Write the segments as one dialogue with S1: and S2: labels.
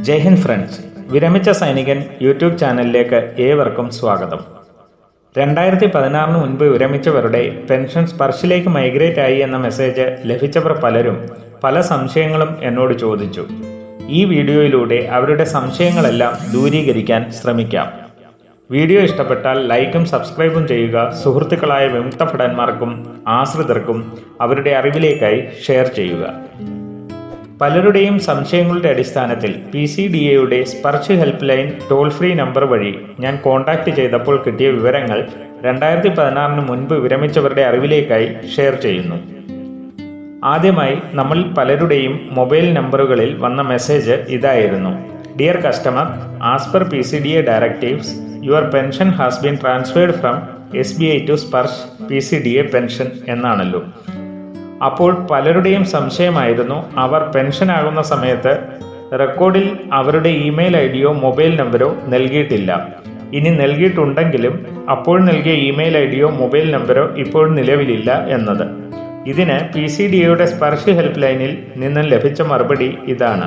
S1: ജയ് Hind friends വിരമിച്ച സൈനികൻ YouTube ചാനലിലേക്ക് ഏവർക്കും സ്വാഗതം രണ്ടായിരത്തി പതിനാറിന് മുൻപ് വിരമിച്ചവരുടെ പെൻഷൻ സ്പർശിലേക്ക് മൈഗ്രേറ്റ് ആയി എന്ന മെസ്സേജ് ലഭിച്ചവർ പലരും പല സംശയങ്ങളും എന്നോട് ചോദിച്ചു ഈ വീഡിയോയിലൂടെ അവരുടെ സംശയങ്ങളെല്ലാം ദൂരീകരിക്കാൻ ശ്രമിക്കാം വീഡിയോ ഇഷ്ടപ്പെട്ടാൽ ലൈക്കും സബ്സ്ക്രൈബും ചെയ്യുക സുഹൃത്തുക്കളായ വിമുക്ത ഭടന്മാർക്കും ആശ്രിതർക്കും അവരുടെ അറിവിലേക്കായി ഷെയർ ചെയ്യുക പലരുടെയും സംശയങ്ങളുടെ അടിസ്ഥാനത്തിൽ പി സി ഡി എയുടെ Sparsh help line toll free number വഴി ഞാൻ കോൺടാക്ട് ചെയ്തപ്പോൾ കിട്ടിയ വിവരങ്ങൾ രണ്ടായിരത്തി പതിനാറിന് മുൻപ് വിരമിച്ചവരുടെ അറിവിലേക്കായി ഷെയർ ചെയ്യുന്നു ആദ്യമായി നമ്മൾ പലരുടെയും മൊബൈൽ നമ്പറുകളിൽ വന്ന മെസ്സേജ് ഇതായിരുന്നു dear customer as per P C D A directives your pension has been transferred from S B I to Sparsh P C D A pension എന്നാണല്ലോ അപ്പോൾ പലരുടെയും സംശയമായിരുന്നു അവർ പെൻഷനാകുന്ന സമയത്ത് റെക്കോർഡിൽ അവരുടെ ഇമെയിൽ ഐ ഡിയോ മൊബൈൽ നമ്പരോ നൽകിയിട്ടില്ല ഇനി നൽകിയിട്ടുണ്ടെങ്കിലും അപ്പോൾ നൽകിയ ഇമെയിൽ ഐ ഡിയോ മൊബൈൽ നമ്പരോ ഇപ്പോൾ നിലവിലില്ല എന്നത് ഇതിന് പി സി ഡി എയുടെ സ്പർശ് ഹെൽപ്പ് ലൈനിൽ നിന്നും ലഭിച്ച മറുപടി ഇതാണ്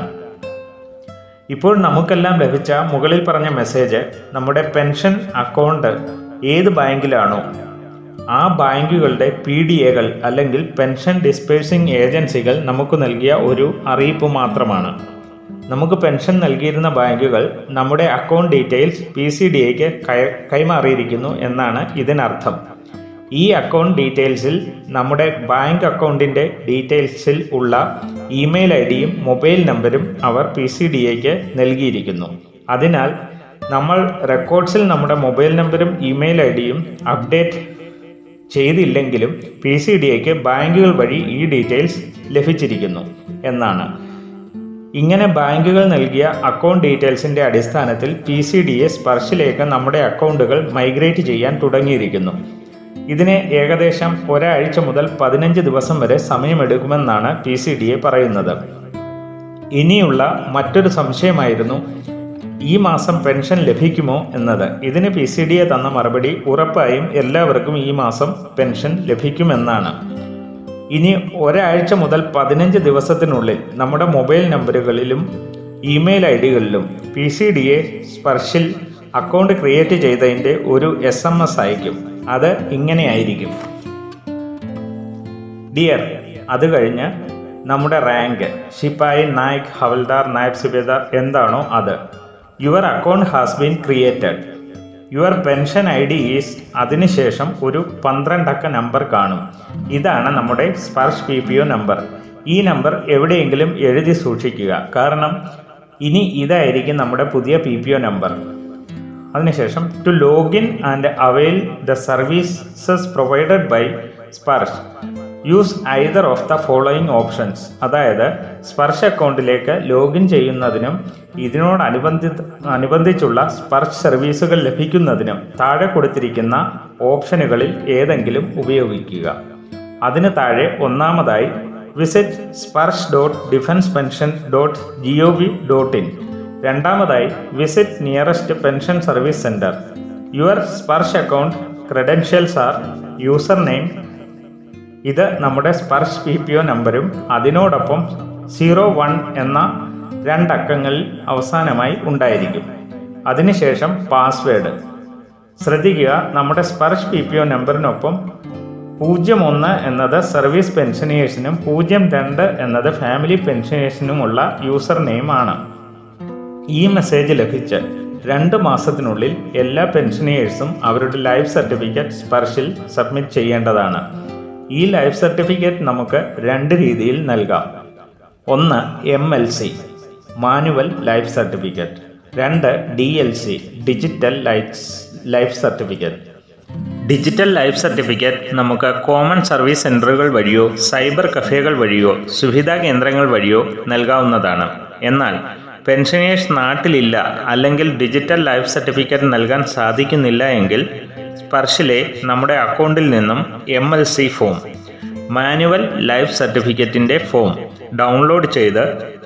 S1: ഇപ്പോൾ നമുക്കെല്ലാം ലഭിച്ച മുകളിൽ പറഞ്ഞ മെസ്സേജ് നമ്മുടെ പെൻഷൻ അക്കൗണ്ട് ഏത് ബാങ്കിലാണോ ആ ബാങ്കുകളുടെ പി ഡി എകൾ അല്ലെങ്കിൽ പെൻഷൻ ഡിസ്പേഴ്സിംഗ് ഏജൻസികൾ നമുക്ക് നൽകിയ ഒരു അറിയിപ്പ് മാത്രമാണ് നമുക്ക് പെൻഷൻ നൽകിയിരുന്ന ബാങ്കുകൾ നമ്മുടെ account details P C D എക്ക് കൈമാറിയിരിക്കുന്നു എന്നാണ് ഇതിനർത്ഥം ഈ അക്കൗണ്ട് ഡീറ്റെയിൽസിൽ നമ്മുടെ ബാങ്ക് അക്കൗണ്ടിൻ്റെ ഡീറ്റെയിൽസിൽ ഉള്ള ഇമെയിൽ ഐ ഡിയും മൊബൈൽ നമ്പരും അവർ പി സി ഡി എക്ക് നൽകിയിരിക്കുന്നു അതിനാൽ നമ്മൾ റെക്കോർഡ്സിൽ നമ്മുടെ മൊബൈൽ നമ്പരും ഇമെയിൽ ഐ ഡിയും അപ്ഡേറ്റ് ചെയ്തില്ലെങ്കിലും പി സി ഡി എക്ക് ബാങ്കുകൾ വഴി ഈ ഡീറ്റെയിൽസ് ലഭിച്ചിരിക്കുന്നു എന്നാണ് ഇങ്ങനെ ബാങ്കുകൾ നൽകിയ അക്കൗണ്ട് ഡീറ്റെയിൽസിന്റെ അടിസ്ഥാനത്തിൽ പി സി ഡി എ സ്പർശിലേക്ക് നമ്മുടെ അക്കൗണ്ടുകൾ മൈഗ്രേറ്റ് ചെയ്യാൻ തുടങ്ങിയിരിക്കുന്നു ഇതിന് ഏകദേശം ഒരാഴ്ച മുതൽ പതിനഞ്ച് ദിവസം വരെ സമയമെടുക്കുമെന്നാണ് പി സി ഡി എ പറയുന്നത് ഇനിയുള്ള മറ്റൊരു സംശയമായിരുന്നു ഈ മാസം പെൻഷൻ ലഭിക്കുമോ എന്നത് ഇതിന് പി സി ഡി എ തന്ന മറുപടി ഉറപ്പായും എല്ലാവർക്കും ഈ മാസം പെൻഷൻ ലഭിക്കുമെന്നാണ് ഇനി ഒരാഴ്ച മുതൽ പതിനഞ്ച് ദിവസത്തിനുള്ളിൽ നമ്മുടെ മൊബൈൽ നമ്പറുകളിലും ഇമെയിൽ ഐ ഡികളിലും പി സി ഡി എ സ്പർശിൽ അക്കൗണ്ട് ക്രിയേറ്റ് ചെയ്തതിൻ്റെ ഒരു എസ് എം എസ് അയക്കും അത് ഇങ്ങനെയായിരിക്കും ഡിയർ അത് കഴിഞ്ഞ് നമ്മുടെ റാങ്ക് ശിപ്പായി നായിക് ഹവൽദാർ നായബ് സുബേദാർ എന്താണോ അത് your account has been created your pension I D is അതിനുശേഷം ഒരു പന്ത്രണ്ടക്ക നമ്പർ കാണും ഇതാണ് നമ്മുടെ Sparsh P P O number ഈ നമ്പർ എവിടെയെങ്കിലും എഴുതി സൂക്ഷിക്കുക കാരണം ഇനി ഇതായിരിക്കും നമ്മുടെ പുതിയ പി പി ഒ നമ്പർ അതിനുശേഷം to login and avail the services provided by Sparsh use either of the following options അതായത് സ്പർശ് അക്കൗണ്ടിലേക്ക് ലോഗിൻ ചെയ്യുന്നതിനും ഇതിനോടനുബന്ധി അനുബന്ധിച്ചുള്ള സ്പർശ് സർവീസുകൾ ലഭിക്കുന്നതിനും താഴെ കൊടുത്തിരിക്കുന്ന ഓപ്ഷനുകളിൽ ഏതെങ്കിലും ഉപയോഗിക്കുക അതിന് താഴെ ഒന്നാമതായി visit Sparsh dot defence pension dot G O V dot in രണ്ടാമതായി visit nearest pension service centre your Sparsh account credentials are user name ഇത് നമ്മുടെ സ്പർശ് പി പി ഒ നമ്പരും അതിനോടൊപ്പം സീറോ വൺ എന്ന രണ്ടക്കങ്ങളിൽ അവസാനമായി ഉണ്ടായിരിക്കും അതിനുശേഷം പാസ്വേഡ് ശ്രദ്ധിക്കുക നമ്മുടെ സ്പർശ് പി പി ഒ നമ്പറിനൊപ്പം പൂജ്യം ഒന്ന് എന്നത് സർവീസ് പെൻഷനേഴ്സിനും പൂജ്യം രണ്ട് എന്നത് ഫാമിലി പെൻഷനേഴ്സിനുമുള്ള യൂസർ നെയിം ആണ് ഈ മെസ്സേജ് ലഭിച്ച് രണ്ട് മാസത്തിനുള്ളിൽ എല്ലാ പെൻഷനേഴ്സും അവരുടെ ലൈഫ് സർട്ടിഫിക്കറ്റ് സ്പർശിൽ സബ്മിറ്റ് ചെയ്യേണ്ടതാണ് ഈ ലൈഫ് സർട്ടിഫിക്കറ്റ് നമുക്ക് രണ്ട് രീതിയിൽ നൽകാം ഒന്ന് M L C manual life certificate രണ്ട് D L C digital life certificate digital life certificate നമുക്ക് കോമൺ സർവീസ് സെൻ്ററുകൾ വഴിയോ സൈബർ കഫേകൾ വഴിയോ സുവിധാ കേന്ദ്രങ്ങൾ വഴിയോ നൽകാവുന്നതാണ് എന്നാൽ പെൻഷനേഴ്സ് നാട്ടിലില്ല അല്ലെങ്കിൽ ഡിജിറ്റൽ ലൈഫ് സർട്ടിഫിക്കറ്റ് നൽകാൻ സാധിക്കുന്നില്ല എങ്കിൽ സ്പർശിലെ നമ്മുടെ അക്കൗണ്ടിൽ നിന്നും M L C form manual life സർട്ടിഫിക്കറ്റിൻ്റെ ഫോം ഡൗൺലോഡ് ചെയ്ത്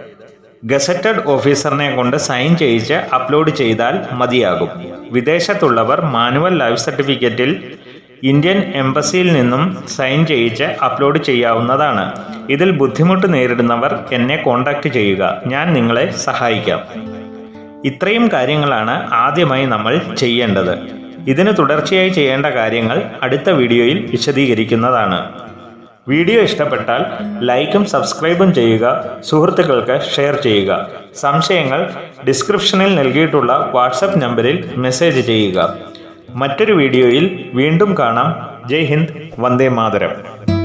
S1: ഗസറ്റഡ് ഓഫീസറിനെ കൊണ്ട് സൈൻ ചെയ്യിച്ച് അപ്ലോഡ് ചെയ്താൽ മതിയാകും വിദേശത്തുള്ളവർ മാനുവൽ ലൈഫ് സർട്ടിഫിക്കറ്റിൽ ഇന്ത്യൻ എംബസിയിൽ നിന്നും സൈൻ ചെയ്യിച്ച് അപ്ലോഡ് ചെയ്യാവുന്നതാണ് ഇതിൽ ബുദ്ധിമുട്ട് നേരിടുന്നവർ എന്നെ കോൺടാക്റ്റ് ചെയ്യുക ഞാൻ നിങ്ങളെ സഹായിക്കാം ഇത്രയും കാര്യങ്ങളാണ് ആദ്യമായി നമ്മൾ ചെയ്യേണ്ടത് ഇതിന് തുടർച്ചയായി ചെയ്യേണ്ട കാര്യങ്ങൾ അടുത്ത വീഡിയോയിൽ വിശദീകരിക്കുന്നതാണ് വീഡിയോ ഇഷ്ടപ്പെട്ടാൽ ലൈക്കും സബ്സ്ക്രൈബും ചെയ്യുക സുഹൃത്തുക്കൾക്ക് ഷെയർ ചെയ്യുക സംശയങ്ങൾ ഡിസ്ക്രിപ്ഷനിൽ നൽകിയിട്ടുള്ള വാട്സപ്പ് നമ്പറിൽ മെസ്സേജ് ചെയ്യുക മറ്റൊരു വീഡിയോയിൽ വീണ്ടും കാണാം ജയ് ഹിന്ദ് വന്ദേ മാതരം